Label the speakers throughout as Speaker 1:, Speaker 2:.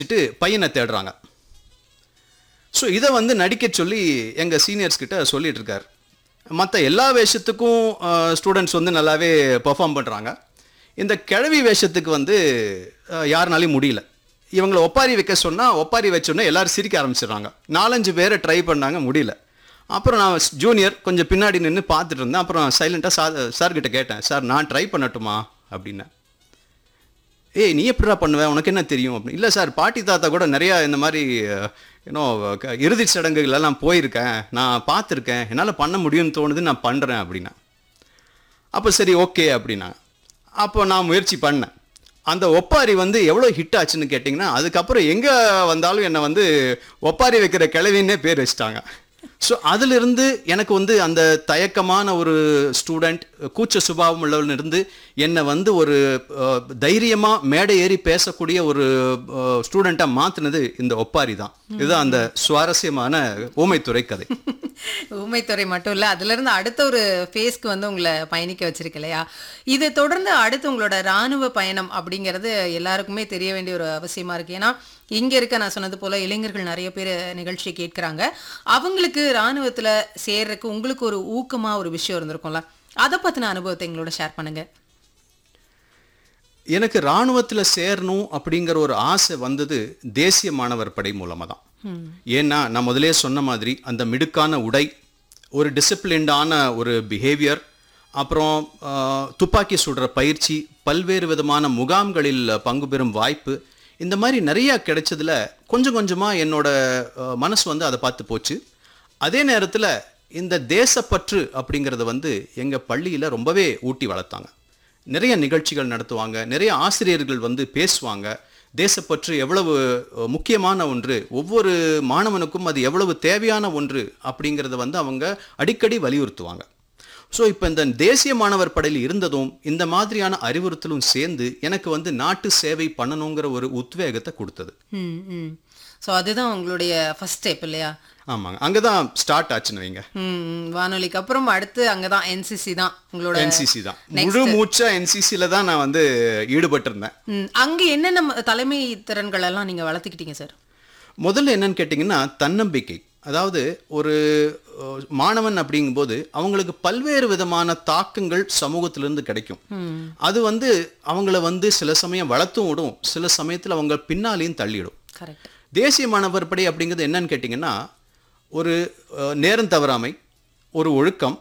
Speaker 1: வச்சுட்டு பையனை தேடுறாங்க ஸோ இதை வந்து நடிக்க சொல்லி எங்கள் சீனியர்ஸ் கிட்ட சொல்லிட்டு இருக்காரு மற்ற எல்லா வேஷத்துக்கும் ஸ்டூடெண்ட்ஸ் வந்து நல்லாவே பெர்ஃபார்ம் பண்ணுறாங்க இந்த கிழவி வேஷத்துக்கு வந்து அஹ், யாருனாலையும் முடியல இவங்களை ஒப்பாரி வைக்க சொன்னால் ஒப்பாரி வச்சோன்னே எல்லாரும் சிரிக்க ஆரம்பிச்சிடுறாங்க நாலஞ்சு பேரை ட்ரை பண்ணாங்க முடியல அப்புறம் நான் ஜூனியர் கொஞ்சம் பின்னாடி நின்று பார்த்துட்டு இருந்தேன் அப்புறம் சைலண்ட்டாக சார் சார்கிட்ட கேட்டேன் சார் நான் ட்ரை பண்ணட்டுமா அப்படின்னேன் ஏய் நீ எப்படிடா பண்ணுவ உனக்கு என்ன தெரியும் அப்படி இல்லை சார் பாட்டி தாத்தா கூட நிறையா இந்த மாதிரி ஏன்னோ இறுதி சடங்குகள் எல்லாம் போயிருக்கேன் நான் பார்த்துருக்கேன் என்னால் பண்ண முடியும்னு தோணுது நான் பண்ணுறேன் அப்படின்னா அப்போ சரி ஓகே அப்படின்னா அப்போ நான் முயற்சி பண்ணேன் அந்த ஒப்பாரி வந்து எவ்வளோ ஹிட் ஆச்சுன்னு கேட்டிங்கன்னா அதுக்கப்புறம் எங்கே வந்தாலும் என்னை வந்து ஒப்பாரி வைக்கிற கிழவின்னே பேர் வச்சிட்டாங்க ஸோ அதிலிருந்து எனக்கு வந்து அந்த தயக்கமான ஒரு ஸ்டூடெண்ட் கூச்ச சுபாவம் உள்ளவன் இருந்து என்னை வந்து ஒரு தைரியமாக மேடை ஏறி பேசக்கூடிய ஒரு ஸ்டூடெண்ட்டாக மாற்றினது இந்த ஒப்பாரி தான் இதுதான் அந்த சுவாரஸ்யமான ஊமைத்துறை கதை
Speaker 2: ஊமைத்துறை மட்டும் இல்ல அதுல இருந்து அடுத்த ஒரு ஃபேஸ்க்கு வந்து உங்களை பயணிக்க வச்சிருக்கு இல்லையா இது தொடர்ந்து அடுத்து உங்களோட ராணுவ பயணம் அப்படிங்கிறது எல்லாருக்குமே தெரிய வேண்டிய ஒரு அவசியமா இருக்கு ஏன்னா இங்க இருக்க நான் சொன்னது போல இளைஞர்கள் நிறைய பேர் நிகழ்ச்சி கேட்கறாங்க அவங்களுக்கு ராணுவத்துல சேர்றதுக்கு உங்களுக்கு ஒரு ஊக்கமா ஒரு விஷயம் இருந்திருக்கும்ல அதை பத்தின அனுபவத்தை எங்களோட ஷேர் பண்ணுங்க
Speaker 1: எனக்கு இராணுவத்தில் சேரணும் அப்படிங்கிற ஒரு ஆசை வந்தது தேசிய மாணவர் படை மூலமாக தான் ஏன்னா நான் முதலே சொன்ன மாதிரி அந்த மிடுக்கான உடை ஒரு டிசிப்ளின்டான ஒரு பிஹேவியர் அப்புறம் ஆஹ், துப்பாக்கி சுடுற பயிற்சி பல்வேறு விதமான முகாம்களில் பங்கு பெறும் வாய்ப்பு இந்த மாதிரி நிறையா கிடைச்சதுல கொஞ்சம் கொஞ்சமாக என்னோட ஆஹ், மனசு வந்து அதை பார்த்து போச்சு அதே நேரத்தில் இந்த தேசப்பற்று அப்படிங்கிறத வந்து எங்கள் பள்ளியில் ரொம்பவே ஊட்டி வளர்த்தாங்க நிறைய நிகழ்ச்சிகள் நடத்துவாங்க நிறைய ஆசிரியர்கள் வந்து பேசுவாங்க தேசப்பற்று எவ்வளவு அஹ், முக்கியமான ஒன்று ஒவ்வொரு மாணவனுக்கும் அது எவ்வளவு தேவையான ஒன்று அப்படிங்கிறத வந்து அவங்க அடிக்கடி வலியுறுத்துவாங்க ஸோ இப்போ இந்த தேசிய மாணவர் படையில் இருந்ததும் இந்த மாதிரியான அறிவுறுத்தலும் சேர்ந்து எனக்கு வந்து நாட்டு சேவை பண்ணணுங்கிற ஒரு உத்வேகத்தை கொடுத்தது
Speaker 2: ம் ம் ஸோ அதுதான் உங்களுடைய ஃபர்ஸ்ட் ஸ்டெப் இல்லையா
Speaker 1: ஆமாங்க அங்கே தான் ஸ்டார்ட் ஆச்சுன்னு வைங்க
Speaker 2: ம் ம். வானொலிக்கு அப்புறம் அடுத்து அங்கதான் என்சிசி தான் உங்களோட
Speaker 1: என்சிசி தான் முழு மூச்சா என்சிசியில தான் நான் வந்து ஈடுபட்டிருந்தேன்
Speaker 2: ம், அங்க என்னென்ன ம- தலைமை திறன்கள் எல்லாம் நீங்க வளர்த்துக்கிட்டீங்க சார்
Speaker 1: முதல்ல என்னன்னு கேட்டிங்கன்னா தன்னம்பிக்கை அதாவது ஒரு அஹ், மாணவன் அப்படிங்கும்போது அவங்களுக்கு பல்வேறு விதமான தாக்கங்கள் சமூகத்திலிருந்து கிடைக்கும் அது வந்து அவங்கள வந்து சில சமயம் வளர்த்தும் விடும் சில சமயத்தில் அவங்க பின்னாலையும் தள்ளிடும்
Speaker 2: கரெக்ட்
Speaker 1: தேசிய மாணவர் படை அப்படிங்கிறது என்னன்னு கேட்டிங்கன்னா ஒரு அஹ், நேரம் தவறாமை ஒரு ஒழுக்கம்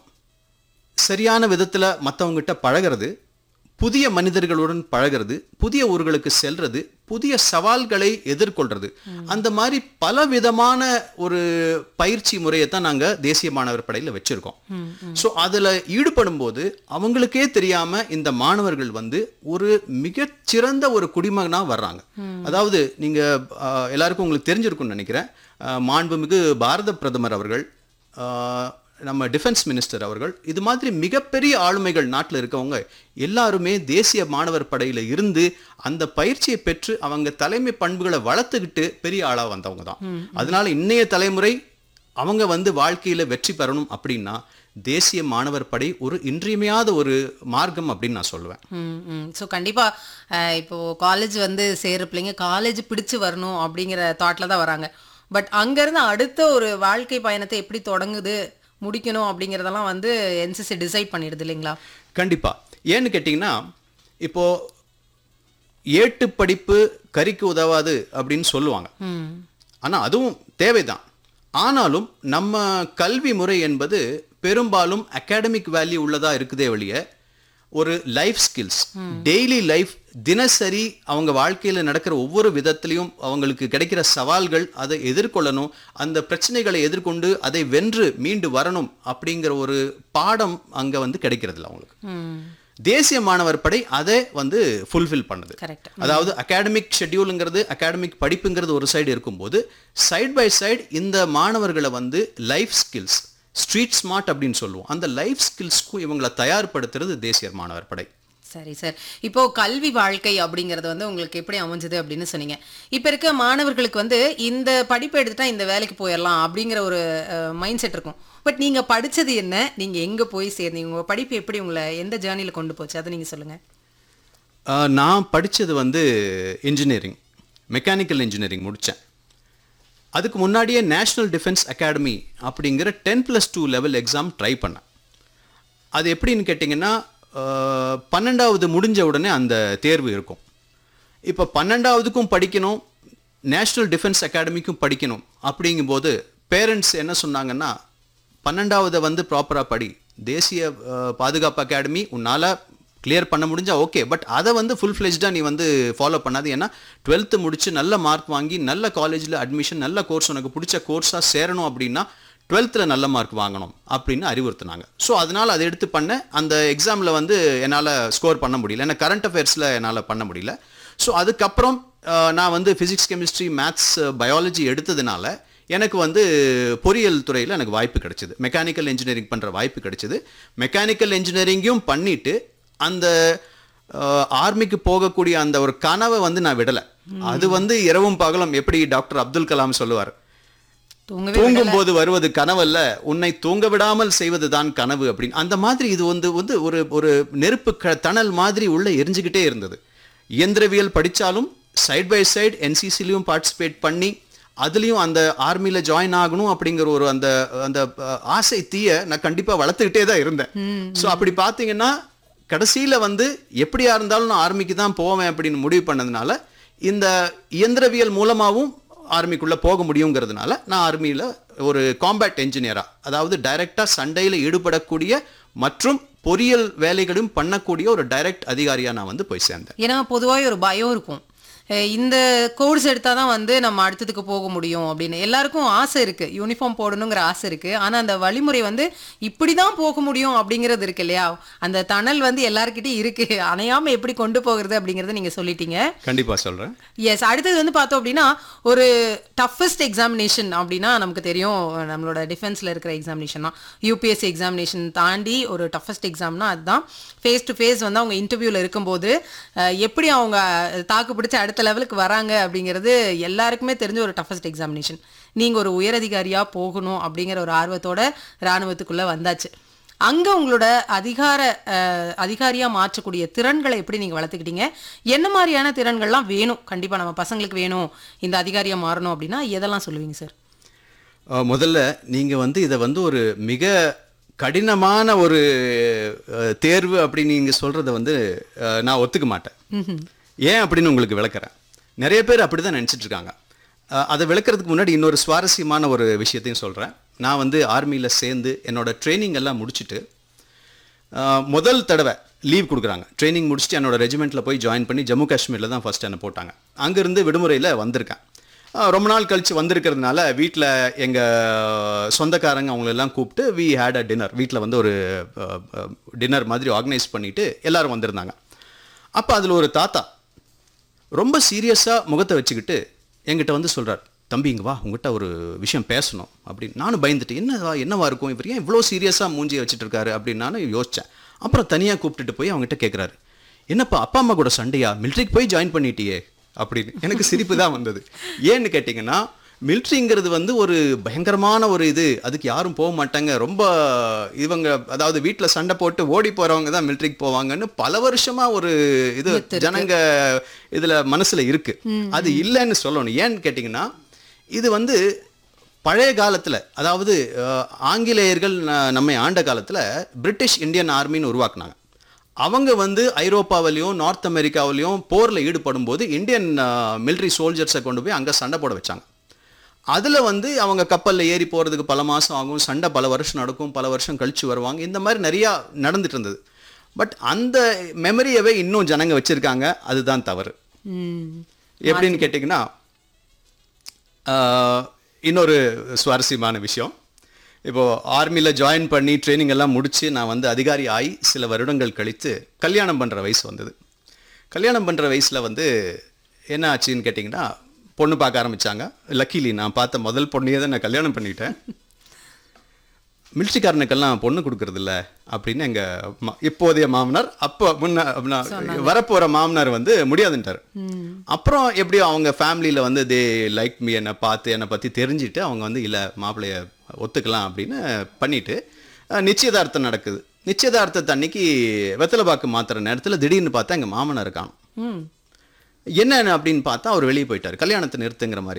Speaker 1: சரியான விதத்தில் மற்றவங்ககிட்ட பழகிறது புதிய மனிதர்களுடன் பழகிறது புதிய ஊர்களுக்கு செல்றது புதிய சவால்களை எதிர்கொள்றது அந்த மாதிரி பல விதமான ஒரு பயிற்சி முறையை தான் நாங்கள் தேசிய மாணவர் படையில் வச்சுருக்கோம் ஸோ அதில் ஈடுபடும் போது அவங்களுக்கே தெரியாம இந்த மாணவர்கள் வந்து ஒரு மிகச்சிறந்த ஒரு குடிமகனாக வர்றாங்க அதாவது நீங்க ஆஹ், எல்லாருக்கும் உங்களுக்கு தெரிஞ்சிருக்கும்னு நினைக்கிறேன் ஆஹ், மாண்புமிகு பாரத பிரதமர் அவர்கள் ஆஹ், நம்ம டிஃபென்ஸ் மினிஸ்டர் அவர்கள் இது மாதிரி மிகப்பெரிய ஆளுமைகள் நாட்டில் இருக்கவங்க எல்லாருமே தேசிய மாணவர் படையில் இருந்து அந்த பயிற்சியை பெற்று அவங்க தலைமை பண்புகளை வளர்த்துக்கிட்டு பெரிய ஆளாக வந்தவங்க தான் அதனால இன்னைய தலைமுறை அவங்க வந்து வாழ்க்கையில வெற்றி பெறணும் அப்படின்னா தேசிய மாணவர் படை ஒரு இன்றியமையாத ஒரு மார்க்கம் அப்படின்னு நான் சொல்லுவேன்
Speaker 2: ம் ம் ஸோ கண்டிப்பாக இப்போ காலேஜ் வந்து சேர்ற பிள்ளைங்க காலேஜ் பிடிச்சு வரணும் அப்படிங்கிற தாட்டில் தான் வராங்க பட் அங்கேருந்து அடுத்த ஒரு வாழ்க்கை பயணத்தை எப்படி தொடங்குது முடிக்கணும் அப்படிங்கிறதெல்லாம் வந்து என்சிசி டிசைட் பண்ணிடுது இல்லைங்களா
Speaker 1: கண்டிப்பா ஏன்னு கேட்டிங்கன்னா இப்போ ஏட்டு படிப்பு கறிக்கு உதவாது அப்படின்னு சொல்லுவாங்க
Speaker 2: ம்
Speaker 1: ஆனா அதுவும் தேவைதான் ஆனாலும் நம்ம கல்வி முறை என்பது பெரும்பாலும் அகாடமிக் வேல்யூ உள்ளதா இருக்குதே ஒழிய ஒரு லைஃப் ஸ்கில்ஸ் டெய்லி லைஃப் தினசரி அவங்க வாழ்க்கையில நடக்கிற ஒவ்வொரு விதத்திலையும் அவங்களுக்கு கிடைக்கிற சவால்கள் அதை எதிர்கொள்ளணும் அந்த பிரச்சனைகளை எதிர்கொண்டு அதை வென்று மீண்டு வரணும் அப்படிங்கிற ஒரு பாடம் அங்க வந்து கிடைக்கிறதில்ல அவங்களுக்கு
Speaker 2: ம்
Speaker 1: தேசிய மாணவர் படை அதை வந்து ஃபுல்ஃபில் பண்ணுது
Speaker 2: கரெக்ட்
Speaker 1: அதாவது அகாடமிக் ஷெட்யூலுங்கிறது அகாடமிக் படிப்புங்கிறது ஒரு சைடு இருக்கும்போது சைடு பை சைடு இந்த மாணவர்களை வந்து லைஃப் ஸ்கில்ஸ் ஸ்ட்ரீட் ஸ்மார்ட் அப்படின்னு சொல்லுவோம் அந்த லைஃப் ஸ்கில்ஸ்க்கும் இவங்களை தயார்படுத்துறது தேசிய மாணவர் படை
Speaker 2: சரி சார் இப்போ கல்வி வாழ்க்கை அப்படிங்கிறது வந்து உங்களுக்கு எப்படி அமைஞ்சது அப்படின்னு சொன்னீங்க இப்போ இருக்க மாணவர்களுக்கு வந்து இந்த படிப்பு எடுத்துட்டா இந்த வேலைக்கு போயிடலாம் அப்படிங்கிற ஒரு மைண்ட் செட் இருக்கும் பட் நீங்க படிச்சது என்ன நீங்க எங்க போய் சேர்ந்தீங்க உங்க படிப்பு எப்படி உங்களை எந்த ஜேர்னில கொண்டு போச்சு அதை நீங்க சொல்லுங்க
Speaker 1: ஆஹ் நான் படிச்சது வந்து இன்ஜினியரிங் மெக்கானிக்கல் இன்ஜினியரிங் முடித்தேன் அதுக்கு முன்னாடியே நேஷ்னல் டிஃபென்ஸ் அகாடமி அப்படிங்கிற ten plus two level exam try பண்ணேன் அது எப்படின்னு கேட்டிங்கன்னா அஹ், பன்னெண்டாவது முடிஞ்ச உடனே அந்த தேர்வு இருக்கும் இப்போ பன்னெண்டாவதுக்கும் படிக்கணும் நேஷ்னல் டிஃபென்ஸ் அகாடமிக்கும் படிக்கணும் அப்படிங்கும்போது பேரண்ட்ஸ் என்ன சொன்னாங்கன்னா பன்னெண்டாவதை வந்து ப்ராப்பராக படி தேசிய அஹ், பாதுகாப்பு அகாடமி உன்னால் கிளியர் பண்ண முடிஞ்சா ஓகே பட் அதை வந்து ஃபுல் ஃப்ளெஜ்டாக நீ வந்து ஃபாலோ பண்ணாது ஏன்னா டுவெல்த்து முடிச்சு நல்ல மார்க் வாங்கி நல்ல காலேஜில் அட்மிஷன் நல்ல கோர்ஸ் உனக்கு பிடிச்ச கோர்ஸாக சேரணும் அப்படின்னா டுவெல்த்தில் நல்ல மார்க் வாங்கணும் அப்படின்னு அறிவுறுத்தினாங்க ஸோ அதனால் அதை எடுத்து பண்ணேன் அந்த எக்ஸாமில் வந்து என்னால் ஸ்கோர் பண்ண முடியல ஏன்னா கரண்ட் அஃபேர்ஸில் என்னால் பண்ண முடியல ஸோ அதுக்கப்புறம் அஹ், நான் வந்து ஃபிசிக்ஸ் கெமிஸ்ட்ரி மேத்ஸ் பயாலஜி எடுத்ததுனால எனக்கு வந்து பொறியியல் துறையில் எனக்கு வாய்ப்பு கிடைச்சிது மெக்கானிக்கல் இன்ஜினியரிங் பண்ணுற வாய்ப்பு கிடைச்சிது மெக்கானிக்கல் இன்ஜினியரிங்கும் பண்ணிட்டு அந்த ஆர்மிக்கு போகக்கூடிய அந்த ஒரு கனவை வந்து நான் விடலை அது வந்து இரவும் பகலும் எப்படி டாக்டர் அப்துல் கலாம் சொல்லுவார்
Speaker 2: தூங்கவே
Speaker 1: தூங்கும் போது வருவது கனவல்ல உன்னை தூங்க விடாமல் செய்வதுதான் கனவு அப்படின்னு அந்த மாதிரி இது வந்து வந்து ஒரு ஒரு நெருப்பு க தணல் மாதிரி உள்ள எரிஞ்சுக்கிட்டே இருந்தது இயந்திரவியல் படிச்சாலும் சைட் பை சைடு என்சிசிலையும் பார்ட்டிசிபேட் பண்ணி அதுலேயும் அந்த ஆர்மியில் ஜாயின் ஆகணும் அப்படிங்கிற ஒரு அந்த அந்த அஹ், ஆசை தீய நான் கண்டிப்பாக வளர்த்துக்கிட்டே தான் இருந்தேன் ஸோ அப்படி பார்த்தீங்கன்னா கடைசியில் வந்து எப்படியா இருந்தாலும் நான் ஆர்மிக்கு தான் போவேன் அப்படின்னு முடிவு பண்ணதுனால இந்த இயந்திரவியல் மூலமாகவும் ஆர்மிக்குள்ளே போக முடியுங்கிறதுனால நான் ஆர்மியில் ஒரு காம்பேக்ட் என்ஜினியரா அதாவது டைரக்டா சண்டையில் ஈடுபடக்கூடிய மற்றும் பொறியியல் வேலைகளும் பண்ணக்கூடிய ஒரு டைரக்ட் அதிகாரியா நான் வந்து போய் சேர்ந்தேன்
Speaker 2: ஏன்னா பொதுவாக ஒரு பயம் இருக்கும் அஹ் இந்த கோர்ஸ் எடுத்தால் தான் வந்து நம்ம அடுத்ததுக்கு போக முடியும் அப்படின்னு எல்லாருக்கும் ஆசை இருக்கு யூனிஃபார்ம் போடணுங்கிற ஆசை இருக்கு ஆனால் அந்த வழிமுறை வந்து இப்படி தான் போக முடியும் அப்படிங்கிறது இருக்கு இல்லையா அந்த தணல் வந்து எல்லாருக்கிட்டையும் இருக்கு அணையாம எப்படி கொண்டு போகிறது அப்படிங்கிறத நீங்க சொல்லிட்டீங்க
Speaker 1: கண்டிப்பா சொல்றேன்
Speaker 2: எஸ் அடுத்தது வந்து பார்த்தோம் அப்படின்னா ஒரு டஃபஸ்ட் எக்ஸாமினேஷன் அப்படின்னா நமக்கு தெரியும் நம்மளோட டிஃபென்ஸில் இருக்கிற எக்ஸாமினேஷன் தான் யூபிஎஸ்சி எக்ஸாமினேஷன் தாண்டி ஒரு டஃபஸ்ட் எக்ஸாம்னா அதுதான் ஃபேஸ் டு ஃபேஸ் வந்து அவங்க இன்டர்வியூவில் இருக்கும்போது அஹ், எப்படி அவங்க தாக்கு பிடிச்சி அடுத்த லெவலுக்கு வராங்க அப்படிங்கிறது எல்லாருக்குமே தெரிஞ்ச ஒரு டஃபஸ்ட் எக்ஸாமினேஷன் நீங்கள் ஒரு உயரதிகாரியாக போகணும் அப்படிங்கிற ஒரு ஆர்வத்தோட இராணுவத்துக்குள்ளே வந்தாச்சு அங்கே உங்களோட அதிகார அஹ், அதிகாரியா மாற்றக்கூடிய திறன்களை எப்படி நீங்கள் வளர்த்துக்கிட்டீங்க என்ன மாதிரியான திறன்கள்லாம் வேணும் கண்டிப்பாக நம்ம பசங்களுக்கு வேணும் இந்த அதிகாரியா மாறணும் அப்படின்னா எதெல்லாம் சொல்லுவீங்க சார்
Speaker 1: அஹ், முதல்ல நீங்க வந்து இதை வந்து ஒரு மிக கடினமான ஒரு அஹ், தேர்வு அப்படின்னு நீங்க சொல்றத வந்து அஹ், நான் ஒத்துக்க மாட்டேன் ஏன் அப்படின்னு உங்களுக்கு விளக்குறேன் நிறைய பேர் அப்படிதான் நினைச்சிட்டு இருக்காங்க அஹ், அதை விளக்குறதுக்கு முன்னாடி இன்னொரு சுவாரஸ்யமான ஒரு விஷயத்தையும் சொல்றேன் நான் வந்து ஆர்மியில் சேர்ந்து என்னோட ட்ரைனிங் எல்லாம் முடிச்சுட்டு அஹ், முதல் தடவை லீவ் கொடுக்குறாங்க ட்ரைனிங் முடிச்சுட்டு என்னோட ரெஜிமெண்ட்டில் போய் ஜாயின் பண்ணி ஜம்மு காஷ்மீரில் தான் ஃபர்ஸ்ட் என்னை போட்டாங்க அங்கேருந்து விடுமுறையில் வந்திருக்கேன் அஹ், ரொம்ப நாள் கழித்து வந்திருக்கிறதுனால வீட்டில் எங்கள் சொந்தக்காரங்க அவங்களெல்லாம் கூப்பிட்டு வி ஹேட் அ டின்னர் வீட்டில் வந்து ஒரு டின்னர் மாதிரி ஆர்கனைஸ் பண்ணிவிட்டு எல்லாரும் வந்திருந்தாங்க அப்போ அதில் ஒரு தாத்தா ரொம்ப சீரியஸாக முகத்தை வச்சுக்கிட்டு என்கிட்ட வந்து சொல்றார் தம்பி இங்க வா உங்ககிட்ட ஒரு விஷயம் பேசணும் அப்படின்னு நானும் பயந்துட்டு என்னவா என்னவா இருக்கும் இவர் ஏன் இவ்வளோ சீரியஸாக மூஞ்சியை வச்சுட்டு இருக்காரு அப்படின்னு நானும் யோசித்தேன் அப்புறம் தனியாக கூப்பிட்டுட்டு போய் அவங்ககிட்ட கேட்குறாரு என்னப்பா அப்பா அம்மா கூட சண்டையா மிலிட்ரிக்கு போய் ஜாயின் பண்ணிட்டியே அப்படின்னு எனக்கு சிரிப்பு தான் வந்தது ஏன்னு கேட்டிங்கன்னா மிலிட்ரிங்கிறது வந்து ஒரு பயங்கரமான ஒரு இது அதுக்கு யாரும் போக மாட்டாங்க ரொம்ப இவங்க அதாவது வீட்டில் சண்டை போட்டு ஓடி போறவங்க தான் மிலிட்ரிக்கு போவாங்கன்னு பல வருஷமா ஒரு இது ஜனங்க இதுல மனசுல இருக்கு அது இல்லைன்னு சொல்லணும் ஏன்னு கேட்டிங்கன்னா இது வந்து பழைய காலத்துல அதாவது அஹ், ஆங்கிலேயர்கள் ந- நம்மை ஆண்ட காலத்துல பிரிட்டிஷ் இந்தியன் ஆர்மின்னு உருவாக்குனாங்க அவங்க வந்து ஐரோப்பாவிலையும் நார்த் அமெரிக்காவிலையும் போரில் ஈடுபடும் போது இந்தியன் மிலிட்ரி சோல்ஜர்ஸை கொண்டு போய் அங்கே சண்டை போட வச்சாங்க அதில் வந்து அவங்க கப்பலில் ஏறி போகிறதுக்கு பல மாதம் ஆகும் சண்டை பல வருஷம் நடக்கும் பல வருஷம் கழிச்சு வருவாங்க இந்த மாதிரி நிறையா நடந்துட்டு இருந்தது பட் அந்த மெமரியவே இன்னும் ஜனங்க வச்சுருக்காங்க அதுதான் தவறு
Speaker 2: ம்
Speaker 1: எப்படின்னு கேட்டிங்கன்னா ஆஹ், இன்னொரு சுவாரஸ்யமான விஷயம் இப்போ ஆர்மியில் ஜாயின் பண்ணி ட்ரைனிங் எல்லாம் முடிச்சு நான் வந்து அதிகாரி ஆகி சில வருடங்கள் கழித்து கல்யாணம் பண்ணுற வயசு வந்தது கல்யாணம் பண்ணுற வயசில் வந்து என்ன ஆச்சுன்னு கேட்டிங்கன்னா பொண்ணு பார்க்க ஆரம்பிச்சாங்க லக்கிலி நான் பார்த்த முதல் பொண்ணையே தான் நான் கல்யாணம் பண்ணிட்டேன் மிலிட்ரிக்காரனுக்கெல்லாம் பொண்ணு கொடுக்கறதில்ல அப்படின்னு எங்க ம- இப்போதைய மாமனார் அப்போ முன்ன அப்படின்னா வரப்போற மாமனார் வந்து முடியாதுன்ட்டார் அப்புறம் எப்படியோ அவங்க ஃபேமிலியில வந்து தே லைக் மீ என்னை பார்த்து என்னை பத்தி தெரிஞ்சுட்டு அவங்க வந்து இல்ல மாப்பிளைய ஒத்துக்கலாம் அப்படின்னு பண்ணிட்டு அஹ், நிச்சயதார்த்தம் நடக்குது நிச்சயதார்த்தத்தை அன்னைக்கு வெத்தலை பாக்கு மாத்துற நேரத்துல திடீர்னு பார்த்தா எங்க மாமனார் காணும்
Speaker 2: ம்
Speaker 1: என்னன்னு அப்படின்னு பார்த்தா அவர் வெளியே போயிட்டார் கல்யாணத்தை நிறுத்துங்கிற மாதிரி